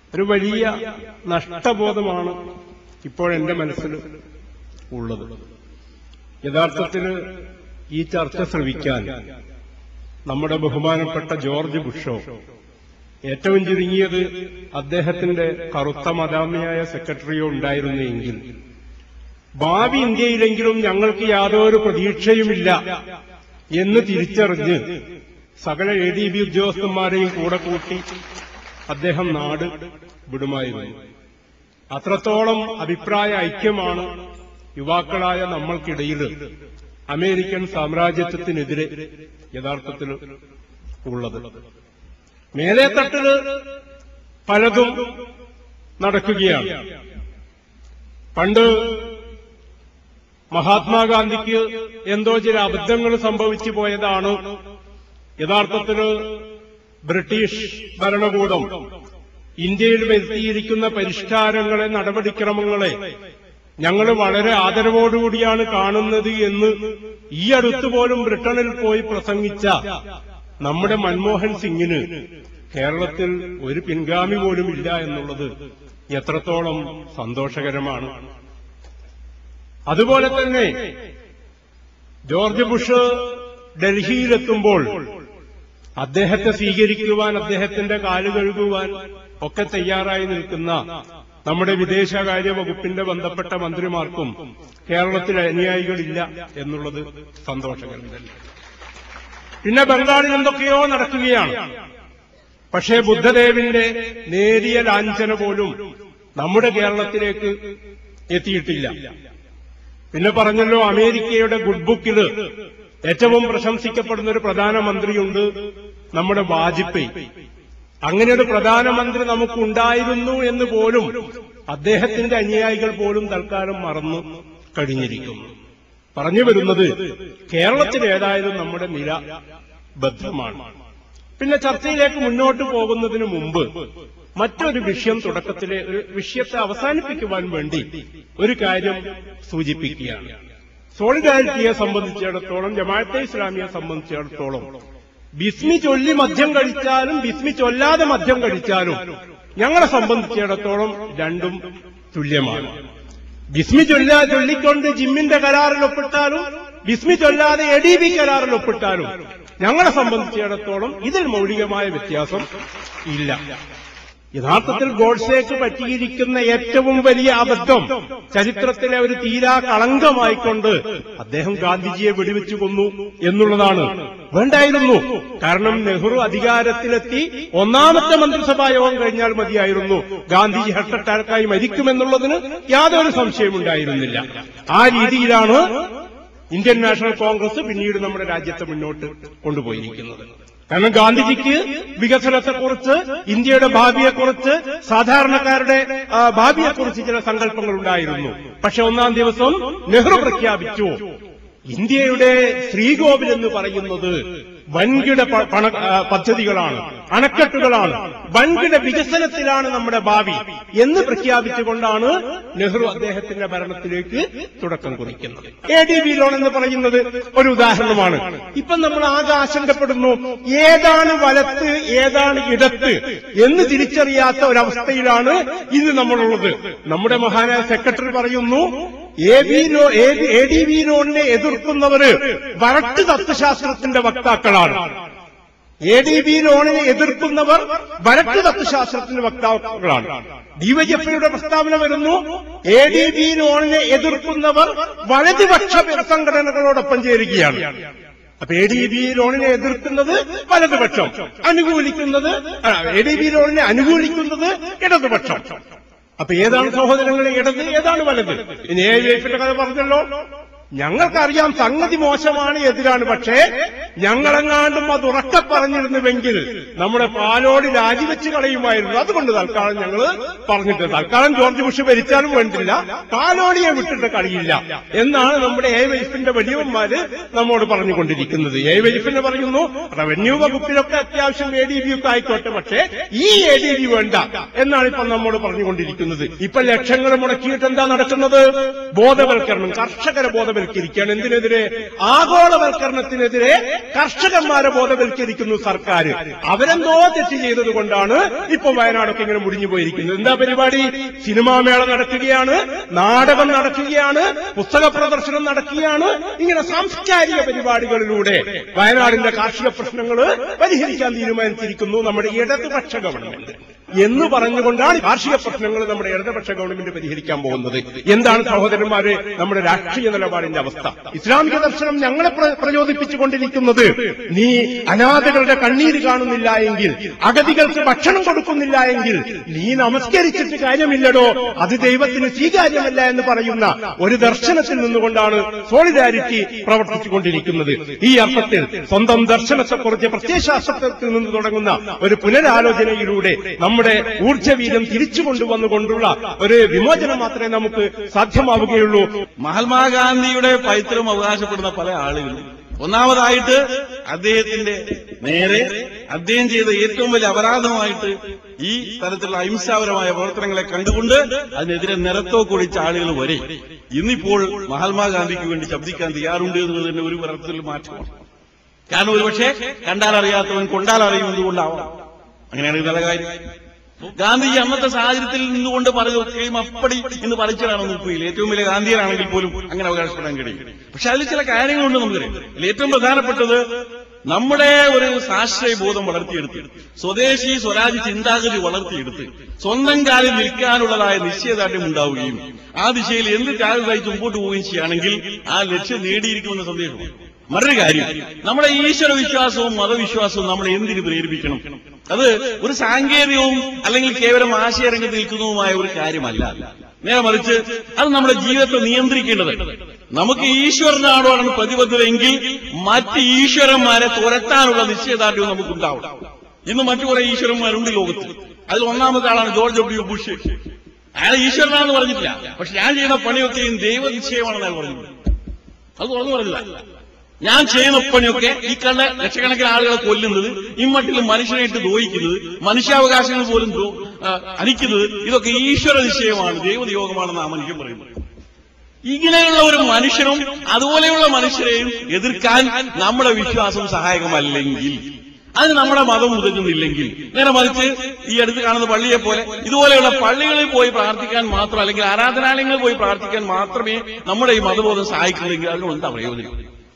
ഒരു വലിയ നഷ്ടബോധമാണ് ഇപ്പോഴെന്റെ മനസ്സിൽ ഉള്ളത് യഥാർത്ഥത്തിൽ ഈ ചർച്ച ശ്രവിക്കാൻ നമ്മുടെ ബഹുമാനപ്പെട്ട ജോർജ് ബുഷോ ഏറ്റവും ചുരുങ്ങിയത് അദ്ദേഹത്തിന്റെ കറുത്ത മദാമിയായ സെക്രട്ടറിയോ ഉണ്ടായിരുന്നെങ്കിൽ ഭാവി ഇന്ത്യയിലെങ്കിലും ഞങ്ങൾക്ക് യാതൊരു പ്രതീക്ഷയുമില്ല എന്ന് തിരിച്ചറിഞ്ഞ് സകല എ ഡി ബി ഉദ്യോഗസ്ഥന്മാരെയും കൂടെ കൂട്ടി അദ്ദേഹം നാട് വിടുമായിരുന്നു അത്രത്തോളം അഭിപ്രായ ഐക്യമാണ് യുവാക്കളായ നമ്മൾക്കിടയിൽ അമേരിക്കൻ സാമ്രാജ്യത്വത്തിനെതിരെ യഥാർത്ഥത്തിൽ ഉള്ളത് മേലേത്തട്ടില് പലതും നടക്കുകയാണ് പണ്ട് മഹാത്മാഗാന്ധിക്ക് എന്തോ ചില അബദ്ധങ്ങൾ സംഭവിച്ചു പോയതാണ് യഥാർത്ഥത്തിൽ ബ്രിട്ടീഷ് ഭരണകൂടം ഇന്ത്യയിൽ വരുത്തിയിരിക്കുന്ന പരിഷ്കാരങ്ങളെ നടപടിക്രമങ്ങളെ ഞങ്ങൾ വളരെ ആദരവോടുകൂടിയാണ് കാണുന്നത് എന്ന് ഈ അടുത്ത് പോലും ബ്രിട്ടനിൽ പോയി പ്രസംഗിച്ച നമ്മുടെ മൻമോഹൻ സിംഗിന് കേരളത്തിൽ ഒരു പിൻഗാമി പോലും ഇല്ല എന്നുള്ളത് എത്രത്തോളം സന്തോഷകരമാണ് അതുപോലെ തന്നെ ജോർജ് ബുഷ് ഡൽഹിയിലെത്തുമ്പോൾ അദ്ദേഹത്തെ സ്വീകരിക്കുവാൻ അദ്ദേഹത്തിന്റെ കാല് കഴുകുവാൻ ഒക്കെ തയ്യാറായി നിൽക്കുന്ന നമ്മുടെ വിദേശകാര്യ വകുപ്പിന്റെ ബന്ധപ്പെട്ട മന്ത്രിമാർക്കും കേരളത്തിൽ അനുയായികളില്ല എന്നുള്ളത് സന്തോഷകരം തന്നെ പിന്നെ ബംഗാളിൽ എന്തൊക്കെയോ നടക്കുകയാണ് പക്ഷേ ബുദ്ധദേവിന്റെ നേരിയ ലാഞ്ചന പോലും നമ്മുടെ കേരളത്തിലേക്ക് എത്തിയിട്ടില്ല പിന്നെ പറഞ്ഞല്ലോ അമേരിക്കയുടെ ഗുഡ് ബുക്കിൽ ഏറ്റവും പ്രശംസിക്കപ്പെടുന്ന ഒരു പ്രധാനമന്ത്രിയുണ്ട് നമ്മുടെ വാജ്പേയി അങ്ങനെ ഒരു പ്രധാനമന്ത്രി നമുക്കുണ്ടായിരുന്നു എന്ന് പോലും അദ്ദേഹത്തിന്റെ അനുയായികൾ പോലും തൽക്കാലം മറന്നു കഴിഞ്ഞിരിക്കുന്നു പറഞ്ഞു വരുന്നത് കേരളത്തിൽ ഏതായാലും നമ്മുടെ നില ബദ്ധമാണ് പിന്നെ ചർച്ചയിലേക്ക് മുന്നോട്ട് പോകുന്നതിന് മുമ്പ് മറ്റൊരു വിഷയം തുടക്കത്തിലെ ഒരു വിഷയത്തെ അവസാനിപ്പിക്കുവാൻ വേണ്ടി ഒരു കാര്യം സൂചിപ്പിക്കുകയാണ് സോളിഡാരിറ്റിയെ സംബന്ധിച്ചിടത്തോളം ജമാഅത്തെ ഇസ്ലാമിയെ സംബന്ധിച്ചിടത്തോളം ബിസ്മി ചൊല്ലി മദ്യം കഴിച്ചാലും ബിസ്മി ചൊല്ലാതെ മദ്യം കഴിച്ചാലും ഞങ്ങളെ സംബന്ധിച്ചിടത്തോളം രണ്ടും തുല്യമാണ് ബിസ്മി ചൊല്ലാ ചൊല്ലിക്കൊണ്ട് ജിമ്മിന്റെ കരാറിൽ ഒപ്പിട്ടാലും ബിസ്മി ചൊല്ലാതെ എ ഡി ബി കരാറിൽ ഒപ്പിട്ടാലും ഞങ്ങളെ സംബന്ധിച്ചിടത്തോളം ഇതിൽ മൗലികമായ വ്യത്യാസം ഇല്ല യഥാർത്ഥത്തിൽ ഗോഡ്സേക്ക് പറ്റിയിരിക്കുന്ന ഏറ്റവും വലിയ അബദ്ധം ചരിത്രത്തിലെ ഒരു തീരാ കളങ്കമായിക്കൊണ്ട് അദ്ദേഹം ഗാന്ധിജിയെ വെടിവെച്ചു കൊന്നു എന്നുള്ളതാണ് വേണ്ടായിരുന്നു കാരണം നെഹ്റു അധികാരത്തിലെത്തി ഒന്നാമത്തെ മന്ത്രിസഭാ യോഗം കഴിഞ്ഞാൽ മതിയായിരുന്നു ഗാന്ധിജി ഹാർട്ട് അറ്റാക്കായി മരിക്കുമെന്നുള്ളതിന് യാതൊരു സംശയമുണ്ടായിരുന്നില്ല ആ രീതിയിലാണ് ഇന്ത്യൻ നാഷണൽ കോൺഗ്രസ് പിന്നീട് നമ്മുടെ രാജ്യത്തെ മുന്നോട്ട് കൊണ്ടുപോയിരിക്കുന്നത് കാരണം ഗാന്ധിജിക്ക് വികസനത്തെക്കുറിച്ച് ഇന്ത്യയുടെ ഭാവിയെക്കുറിച്ച് സാധാരണക്കാരുടെ ആ, ഭാവിയെക്കുറിച്ച് ചില സങ്കല്പങ്ങൾ ഉണ്ടായിരുന്നു പക്ഷെ ഒന്നാം ദിവസം നെഹ്റു പ്രഖ്യാപിച്ചു ഇന്ത്യയുടെ ശ്രീകോവിൽ എന്ന് പറയുന്നത് വൻകിട പ- പണ ആ, പദ്ധതികളാണ് അണക്കെട്ടുകളാണ് വൻകിട വികസനത്തിലാണ് നമ്മുടെ ഭാവി എന്ന് പ്രഖ്യാപിച്ചുകൊണ്ടാണ് നെഹ്റു അദ്ദേഹത്തിന്റെ ഭരണത്തിലേക്ക് തുടക്കം കുറിക്കുന്നത് എ ഡി ബി ലോൺ എന്ന് പറയുന്നത് ഒരു ഉദാഹരണമാണ് ഇപ്പൊ നമ്മൾ ആകെ ആശങ്കപ്പെടുന്നു ഏതാണ് വലത്ത് ഏതാണ് ഇടത്ത് എന്ന് തിരിച്ചറിയാത്ത ഒരവസ്ഥയിലാണ് ഇന്ന് നമ്മളുള്ളത് നമ്മുടെ മഹാനായ സെക്രട്ടറി പറയുന്നു എ ബി ലോ എ ഡി ബി ലോണിനെ എതിർക്കുന്നവര് വരട്ട് തത്വശാസ്ത്രത്തിന്റെ വക്താക്കളാണ് എ ഡി ബി ലോണിനെ എതിർക്കുന്നവർ വരട്ട് തത്വശാസ്ത്രത്തിന്റെ വക്താക്കളാണ് ഡിവൈഎഫ്ഐയുടെ പ്രസ്താവന വരുന്നു എ ഡി ബി ലോണിനെ എതിർക്കുന്നവർ വലതുപക്ഷ സംഘടനകളോടൊപ്പം ചേരുകയാണ് അപ്പൊ എ ഡി ബി ലോണിനെ എതിർക്കുന്നത് വലതുപക്ഷം അനുകൂലിക്കുന്നത് എ ഡി ബി ലോണിനെ അനുകൂലിക്കുന്നത് ഇടതുപക്ഷം അപ്പൊ ഏതാണ് സഹോദരങ്ങളെ ഇടത് ഏതാണ് വലത് ഇനി എ എഫിന്റെ കഥ പറഞ്ഞല്ലോ ഞങ്ങൾക്കറിയാം സംഗതി മോശമാണ് എതിരാണ് പക്ഷേ ഞങ്ങളെങ്ങാണ്ടും അത് ഉറക്കെ പറഞ്ഞിരുന്നുവെങ്കിൽ നമ്മുടെ പാലോട് രാജിവെച്ച് കളയുമായിരുന്നു അതുകൊണ്ട് തൽക്കാലം ഞങ്ങൾ പറഞ്ഞിട്ട് തൽക്കാലം ജോർജ് ബുഷ് ഭരിച്ചാലും വേണ്ടില്ല പാലോടിയെ വിട്ടിട്ട് കളിയില്ല എന്നാണ് നമ്മുടെ എ വൈഫിന്റെ വലിയവന്മാര് നമ്മോട് പറഞ്ഞുകൊണ്ടിരിക്കുന്നത് എ വൈഫിന് പറയുന്നു റവന്യൂ വകുപ്പിലൊക്കെ അത്യാവശ്യം എ ഡി ബി ഒക്കെ ആയിക്കോട്ടെ പക്ഷേ ഈ എ ഡി ബി വേണ്ട എന്നാണ് ഇപ്പൊ നമ്മോട് പറഞ്ഞുകൊണ്ടിരിക്കുന്നത് ഇപ്പൊ ലക്ഷങ്ങൾ മുടക്കിയിട്ട് എന്താ നടക്കുന്നത് ബോധവൽക്കരണം കർഷകരെ ബോധവൽക്കരണം ബോധവൽക്കരിക്കുകയാണ് എന്തിനെതിരെ ആഗോളവൽക്കരണത്തിനെതിരെ കർഷകന്മാരെ ബോധവൽക്കരിക്കുന്നു സർക്കാർ അവരെന്തോ തെറ്റ് ചെയ്തത് കൊണ്ടാണ് ഇപ്പൊ വയനാടൊക്കെ ഇങ്ങനെ മുടിഞ്ഞു പോയിരിക്കുന്നത് എന്താ പരിപാടി സിനിമാ മേള നടക്കുകയാണ് നാടകം നടക്കുകയാണ് പുസ്തക പ്രദർശനം നടക്കുകയാണ് ഇങ്ങനെ സാംസ്കാരിക പരിപാടികളിലൂടെ വയനാടിന്റെ കാർഷിക പ്രശ്നങ്ങൾ പരിഹരിക്കാൻ തീരുമാനിച്ചിരിക്കുന്നു നമ്മുടെ ഇടതുപക്ഷ ഗവൺമെന്റ് എന്ന് പറഞ്ഞുകൊണ്ടാണ് കാർഷിക പ്രശ്നങ്ങൾ നമ്മുടെ ഇടതുപക്ഷ ഗവൺമെന്റ് പരിഹരിക്കാൻ പോകുന്നത് എന്താണ് സഹോദരന്മാരെ നമ്മുടെ രാഷ്ട്രീയ നിലപാടിന്റെ അവസ്ഥ ഇസ്ലാമിക ദർശനം ഞങ്ങളെ പ്ര- പ്രചോദിപ്പിച്ചുകൊണ്ടിരിക്കുന്നത് നീ അനാഥകളുടെ കണ്ണീര് കാണുന്നില്ല എങ്കിൽ അഗതികൾക്ക് ഭക്ഷണം കൊടുക്കുന്നില്ല എങ്കിൽ നീ നമസ്കരിച്ചിട്ട് കാര്യമില്ലടോ അത് ദൈവത്തിന് സ്വീകാര്യമല്ല എന്ന് പറയുന്ന ഒരു ദർശനത്തിൽ നിന്നുകൊണ്ടാണ് സോളിഡാരിറ്റി പ്രവർത്തിച്ചുകൊണ്ടിരിക്കുന്നത് ഈ അർത്ഥത്തിൽ സ്വന്തം ദർശനത്തെക്കുറിച്ച് പ്രത്യയശാസ്ത്രത്തിൽ നിന്ന് തുടങ്ങുന്ന ഒരു പുനരാലോചനയിലൂടെ നമ്മുടെ ഊർജ്ജവീര്യം തിരിച്ചു കൊണ്ടുവന്നുകൊണ്ടുള്ള ഒരു വിമോചനം മാത്രമേ നമുക്ക് സാധ്യമാവുകയുള്ളൂ മഹാത്മാഗാന്ധിയുടെ പൈതൃകം അവകാശപ്പെടുന്ന പല ആളുകളും ഒന്നാമതായിട്ട് അദ്ദേഹത്തിന്റെ നേരെ അദ്ദേഹം ചെയ്ത ഏറ്റവും വലിയ അപരാധമായിട്ട് ഈ തരത്തിലുള്ള അഹിംസാപരമായ പ്രവർത്തനങ്ങളെ കണ്ടുകൊണ്ട് അതിനെതിരെ നിറത്തോ കുഴിച്ച ആളുകൾ വരെ ഇന്നിപ്പോൾ മഹാത്മാഗാന്ധിക്ക് വേണ്ടി ശബ്ദിക്കാൻ തയ്യാറുണ്ട് എന്നുള്ളതിന്റെ ഒരു തരത്തിൽ മാറ്റമാണ് കാരണം ഒരുപക്ഷെ കണ്ടാൽ അറിയാത്തവൻ കൊണ്ടാൽ അറിയുന്നതുകൊണ്ടാവാം അങ്ങനെയാണ് നല്ല കാര്യം ഗാന്ധിജി അന്നത്തെ സാഹചര്യത്തിൽ നിന്നുകൊണ്ട് പറഞ്ഞതൊക്കെയും അപ്പടി എന്ന് പറിച്ചതാണ് നോക്കുകയില്ല ഏറ്റവും വലിയ ഗാന്ധിയനാണെങ്കിൽ പോലും അങ്ങനെ അവകാശപ്പെടാൻ കഴിയും പക്ഷെ അതിൽ ചില കാര്യങ്ങളുണ്ട് നമുക്കറിയാം അതിൽ ഏറ്റവും പ്രധാനപ്പെട്ടത് നമ്മുടെ ഒരു സാശ്രയ ബോധം വളർത്തിയെടുത്ത് സ്വദേശി സ്വരാജ് ചിന്താഗതി വളർത്തിയെടുത്ത് സ്വന്തം കാലിൽ നിൽക്കാനുള്ളതായ നിശ്ചയദാർഢ്യം ഉണ്ടാവുകയും ആ ദിശയിൽ എന്ത് ത്യാഗം സഹിച്ച് മുമ്പോട്ട് പോവുകയും ചെയ്യുകയാണെങ്കിൽ ആ ലക്ഷ്യം നേടിയിരിക്കുമെന്ന സന്ദേശമാണ് മറ്റൊരു കാര്യം നമ്മുടെ ഈശ്വര വിശ്വാസവും മതവിശ്വാസവും നമ്മളെ എന്തിനു പ്രേരിപ്പിക്കണം അത് ഒരു സാങ്കേതികവും അല്ലെങ്കിൽ കേവലം ആശയരംഗത്ത് നിൽക്കുന്നതുമായ ഒരു കാര്യമല്ല നേരെ മറിച്ച് അത് നമ്മുടെ ജീവിതത്തെ നിയന്ത്രിക്കേണ്ടത് നമുക്ക് ഈശ്വരനാണോടാണ് പ്രതിബദ്ധതയെങ്കിൽ മറ്റ് ഈശ്വരന്മാരെ തുരത്താനുള്ള നിശ്ചയദാർഢ്യവും നമുക്കുണ്ടാവും ഇന്ന് മറ്റു കുറെ ഈശ്വരന്മാരുണ്ട് ലോകത്ത് അതിൽ ഒന്നാമത്തെ ആളാണ് ജോർജ് ഡബ്ല്യു ബുഷ് അയാൾ ഈശ്വരനാണെന്ന് പറഞ്ഞിട്ടില്ല പക്ഷെ ഞാൻ ചെയ്യുന്ന പണിയൊക്കെയും ദൈവനിശ്ചയമാണെന്ന് അയാൾ പറഞ്ഞു അത് തുറന്നു പറഞ്ഞില്ല ഞാൻ ചെയ്യുന്ന പണിയൊക്കെ ഈ കണ്ട ലക്ഷക്കണക്കിന് ആളുകളെ കൊല്ലുന്നത് ഇമ്മട്ടിൽ മനുഷ്യനായിട്ട് ദ്രോഹിക്കുന്നത് മനുഷ്യാവകാശങ്ങൾ പോലും ദ്രോ- ആ, ഹനിക്കുന്നത് ഇതൊക്കെ ഈശ്വര നിശ്ചയമാണ് ദൈവനിയോഗമാണെന്ന് ആ മനുഷ്യൻ പറയുന്നത് ഇങ്ങനെയുള്ള ഒരു മനുഷ്യനും അതുപോലെയുള്ള മനുഷ്യരെയും എതിർക്കാൻ നമ്മുടെ വിശ്വാസം സഹായകമല്ലെങ്കിൽ അതിന് നമ്മുടെ മതം ഉതകുന്നില്ലെങ്കിൽ നേരെ മറിച്ച് ഈ അടുത്ത് കാണുന്ന പള്ളിയെ പോലെ ഇതുപോലെയുള്ള പള്ളികളിൽ പോയി പ്രാർത്ഥിക്കാൻ മാത്രം അല്ലെങ്കിൽ ആരാധനാലയങ്ങളിൽ പോയി പ്രാർത്ഥിക്കാൻ മാത്രമേ നമ്മുടെ ഈ മതബോധം സഹായിക്കുന്നെങ്കിൽ അതിന് എന്താ പ്രയോജനം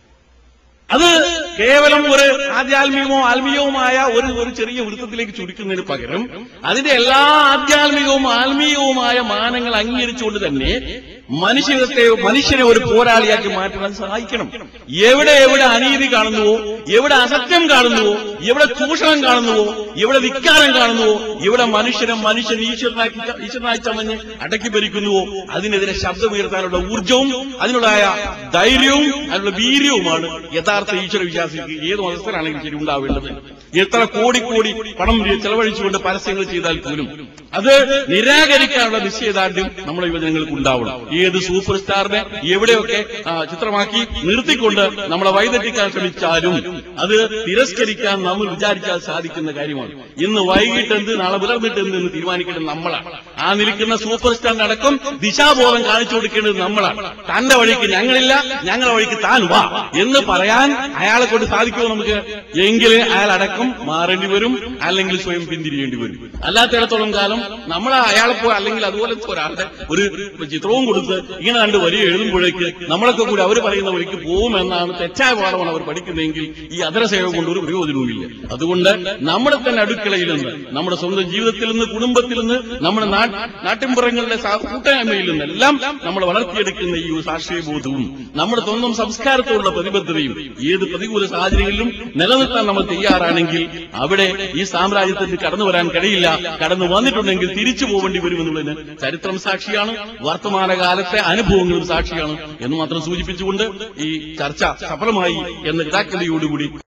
അത് കേവലം ഒരു ആധ്യാത്മികമോ ആത്മീയവുമായ ഒരു ഒരു ചെറിയ വൃത്തത്തിലേക്ക് ചുരുക്കുന്നതിന് പകരം അതിന്റെ എല്ലാ ആധ്യാത്മികവും ആത്മീയവുമായ മാനങ്ങൾ അംഗീകരിച്ചുകൊണ്ട് തന്നെ മനുഷ്യത്തെ മനുഷ്യനെ ഒരു പോരാളിയാക്കി മാറ്റാൻ സഹായിക്കണം എവിടെ എവിടെ അനീതി കാണുന്നുവോ എവിടെ അസത്യം കാണുന്നുവോ എവിടെ ചൂഷണം കാണുന്നുവോ എവിടെ വിക്കാരം കാണുന്നുവോ എവിടെ മനുഷ്യനെ മനുഷ്യൻ ഈശ്വരനാക്കി ഈശ്വരനായി ചമഞ്ഞ് അടക്കി ഭരിക്കുന്നുവോ അതിനെതിരെ ശബ്ദമുയർത്താനുള്ള ഊർജവും അതിനുള്ളതായ ധൈര്യവും അതിനുള്ള വീര്യവുമാണ് യഥാർത്ഥ ഈശ്വര വിശ്വാസിക്ക് ഏത് മതസ്ഥനാണെങ്കിലും ശരി ഉണ്ടാവേണ്ടത് എത്ര കോടി കോടി പണം ചെലവഴിച്ചുകൊണ്ട് പരസ്യങ്ങൾ ചെയ്താൽ പോലും അത് നിരാകരിക്കാനുള്ള നിശ്ചയദാർഢ്യം നമ്മുടെ യുവജനങ്ങൾക്ക് ഉണ്ടാവണം ഏത് സൂപ്പർ സ്റ്റാറിനെ എവിടെയൊക്കെ ആ, ചിത്രമാക്കി നിർത്തിക്കൊണ്ട് നമ്മളെ വൈദഗ്ധിക്കാൻ ശ്രമിച്ചാലും അത് തിരസ്കരിക്കാൻ നമ്മൾ വിചാരിച്ചാൽ സാധിക്കുന്ന കാര്യമാണ് ഇന്ന് വൈകിട്ട് എന്ത് നാളെ പുലർന്നിട്ട് എന്ത് എന്ന് തീരുമാനിക്കേണ്ടത് നമ്മളാണ് ആ നിൽക്കുന്ന സൂപ്പർ സ്റ്റാറിന്റെ അടക്കം ദിശാബോധം കാണിച്ചു കൊടുക്കേണ്ടത് നമ്മളാണ് തന്റെ വഴിക്ക് ഞങ്ങളില്ല ഞങ്ങളുടെ വഴിക്ക് താൻ വാ എന്ന് പറയാൻ അയാളെ കൊണ്ട് സാധിക്കുമോ നമുക്ക് എങ്കിൽ അയാൾ അടക്കം മാറേണ്ടി വരും അല്ലെങ്കിൽ സ്വയം പിന്തിരിയേണ്ടി വരും അല്ലാത്തിടത്തോളം കാലം നമ്മൾ അയാളെ പോ അല്ലെങ്കിൽ അതുപോലത്തെ ഒരാളുടെ ഒരു ചിത്രവും കൊടുത്ത് ഇങ്ങനെ കണ്ട് വരി എഴുതുമ്പോഴേക്ക് നമ്മളൊക്കെ കൂടി അവർ പറയുന്ന വഴിക്ക് പോകുമെന്നാണ് തെറ്റായ പാഠമാണ് അവർ പഠിക്കുന്നതെങ്കിൽ ഈ അതര സേവ കൊണ്ട് ഒരു പ്രയോജനവുമില്ല അതുകൊണ്ട് നമ്മുടെ തന്നെ അടുക്കളയിൽ നിന്ന് നമ്മുടെ സ്വന്തം ജീവിതത്തിൽ നിന്ന് കുടുംബത്തിൽ നിന്ന് നമ്മുടെ നാ- നാട്ടിൻപുറങ്ങളുടെ സാ- കൂട്ടായ്മയിൽ നിന്നെല്ലാം നമ്മൾ വളർത്തിയെടുക്കുന്ന ഈ ഒരു സാക്ഷിയ ബോധവും നമ്മുടെ സ്വന്തം സംസ്കാരത്തോടുള്ള പ്രതിബദ്ധതയും ഏത് പ്രതികൂല സാഹചര്യങ്ങളിലും നിലനിർത്താൻ നമ്മൾ തയ്യാറാണെങ്കിൽ അവിടെ ഈ സാമ്രാജ്യത്തിന് കടന്നു വരാൻ കഴിയില്ല കടന്നു വന്നിട്ടുണ്ടെങ്കിൽ തിരിച്ചു പോവേണ്ടി വരുമെന്നുള്ളതിന് ചരിത്രം സാക്ഷിയാണ് വർത്തമാനകാലത്തെ അനുഭവങ്ങളും സാക്ഷിയാണ് എന്ന് മാത്രം സൂചിപ്പിച്ചുകൊണ്ട് ഈ ചർച്ച സഫലമായി എന്ന ഇതാക്കലിയോടുകൂടി